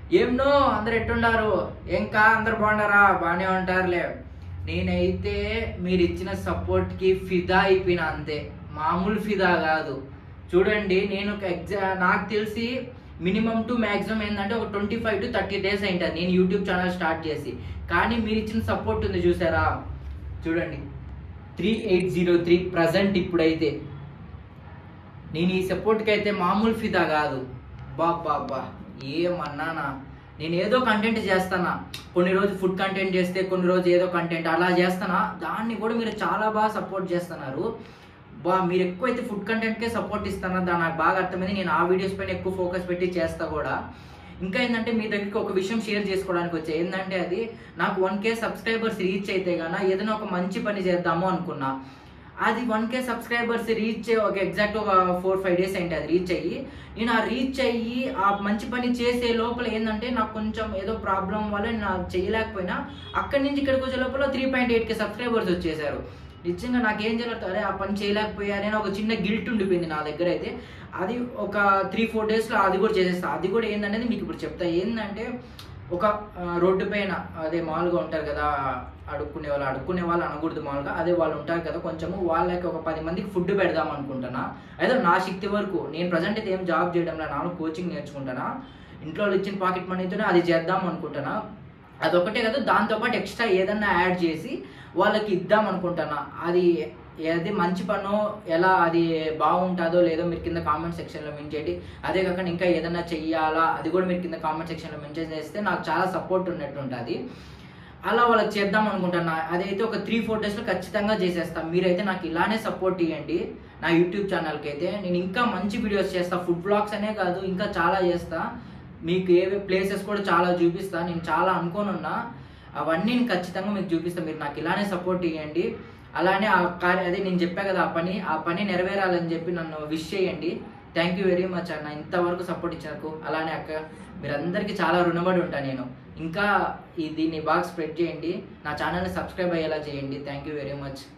ఏంనో అందరు ఎట్టుండారు ఇంకా అందరు బాగున్నారా బాగానే ఉంటారులే నేనైతే మీరు ఇచ్చిన సపోర్ట్కి ఫిదా అయిపోయినా అంతే మామూలు ఫిదా కాదు చూడండి నేను ఒక ఎగ్జా నాకు తెలిసి మినిమం టు మ్యాక్సిమం ఏంటంటే ఒక twenty five to thirty days అయింటుంది నేను యూట్యూబ్ ఛానల్ స్టార్ట్ చేసి కానీ మీరు ఇచ్చిన సపోర్ట్ ఉంది చూసారా చూడండి three eight zero three present ఇప్పుడైతే నేను ఈ సపోర్ట్కి అయితే మామూలు ఫిదా కాదు బా బా బా ఏమన్నానా నేను ఏదో కంటెంట్ చేస్తానా కొన్ని రోజు ఫుడ్ కంటెంట్ చేస్తే కొన్ని రోజు ఏదో కంటెంట్ అలా చేస్తానా దాన్ని కూడా మీరు చాలా బాగా సపోర్ట్ చేస్తున్నారు బా మీరు ఎక్కువైతే ఫుడ్ కంటెంట్కే సపోర్ట్ ఇస్తారా దాని నాకు బాగా అర్థమైంది నేను ఆ వీడియోస్ పైన ఎక్కువ ఫోకస్ పెట్టి చేస్తా కూడా ఇంకా ఏంటంటే మీ దగ్గరికి ఒక విషయం షేర్ చేసుకోవడానికి వచ్చా ఏంటంటే అది నాకు వన్ కే సబ్స్క్రైబర్స్ రీచ్ అయితే గాన ఏదైనా ఒక మంచి పని చేద్దాము అనుకున్నా అది వన్ కే సబ్స్క్రైబర్స్ రీచ్ ఒక ఎగ్జాక్ట్ ఒక ఫోర్ ఫైవ్ డేస్ అయింది అది రీచ్ అయ్యి నేను ఆ రీచ్ అయ్యి ఆ మంచి పని చేసే లోపల ఏంటంటే నాకు కొంచెం ఏదో ప్రాబ్లం వల్ల నేను అది చేయలేకపోయినా అక్కడి నుంచి ఇక్కడికి వచ్చే లోపల three point eight K subscribers వచ్చేసారు నిజంగా నాకేం జరుగుతుంది అరే ఆ పని చేయలేకపోయానే ఒక చిన్న గిల్ట్ ఉండిపోయింది నా దగ్గర అయితే అది ఒక త్రీ ఫోర్ డేస్లో అది కూడా చేసేస్తా అది కూడా ఏందనేది మీకు ఇప్పుడు చెప్తా ఏంటంటే ఒక ఆ, రోడ్డు పైన అదే మామూలుగా ఉంటారు కదా అడుక్కునే వాళ్ళు అడుక్కునే వాళ్ళు అనకూడదు మామూలుగా అదే వాళ్ళు ఉంటారు కదా కొంచెము వాళ్ళకి ఒక పది మందికి ఫుడ్ పెడదాం అనుకుంటున్నా అయితే నా శక్తి వరకు నేను ప్రజెంట్ అయితే ఏం జాబ్ చేయడంలో నాను కోచింగ్ నేర్చుకుంటానా ఇంట్లో వాళ్ళు ఇచ్చిన పాకెట్ మనీతోనే అది చేద్దాం అనుకుంటున్నా అదొకటే కదా దాంతోపాటు ఎక్స్ట్రా ఏదన్నా యాడ్ చేసి వాళ్ళకి ఇద్దాం అనుకుంటున్నా అది ఏది మంచి పనో ఎలా అది బాగుంటుందో లేదో మీరు కింద కామెంట్ సెక్షన్లో మెన్షన్ చేయండి అదే కాకుండా ఇంకా ఏదైనా చెయ్యాలా అది కూడా మీరు కింద కామెంట్ సెక్షన్లో మెన్షన్ చేస్తే నాకు చాలా సపోర్ట్ ఉన్నట్టు ఉంటుంది అలా వాళ్ళకి చేద్దాం అనుకుంటున్నా అదైతే ఒక త్రీ ఫోర్ డేస్లో ఖచ్చితంగా చేసేస్తాను మీరైతే నాకు ఇలానే సపోర్ట్ ఇవ్వండి నా యూట్యూబ్ ఛానల్కి అయితే నేను ఇంకా మంచి వీడియోస్ చేస్తా ఫుడ్ బ్లాగ్స్ అనే కాదు ఇంకా చాలా చేస్తా మీకు ఏ ప్లేసెస్ కూడా చాలా చూపిస్తా నేను చాలా అనుకోని ఉన్నా అవన్నీ నేను ఖచ్చితంగా మీకు చూపిస్తాను మీరు నాకు ఇలానే సపోర్ట్ ఇవ్వండి అలానే ఆ కార్య అదే నేను చెప్పా కదా ఆ పని ఆ పని నెరవేరాలని చెప్పి నన్ను విష్ చేయండి థ్యాంక్ యూ వెరీ మచ్ అన్న ఇంతవరకు సపోర్ట్ ఇచ్చినందుకు అలానే అక్క మీరందరికీ చాలా రుణపడి ఉంటా నేను ఇంకా ఈ దీన్ని బాగా స్ప్రెడ్ చేయండి నా ఛానల్ని సబ్స్క్రైబ్ అయ్యేలా చేయండి థ్యాంక్ యూ వెరీ మచ్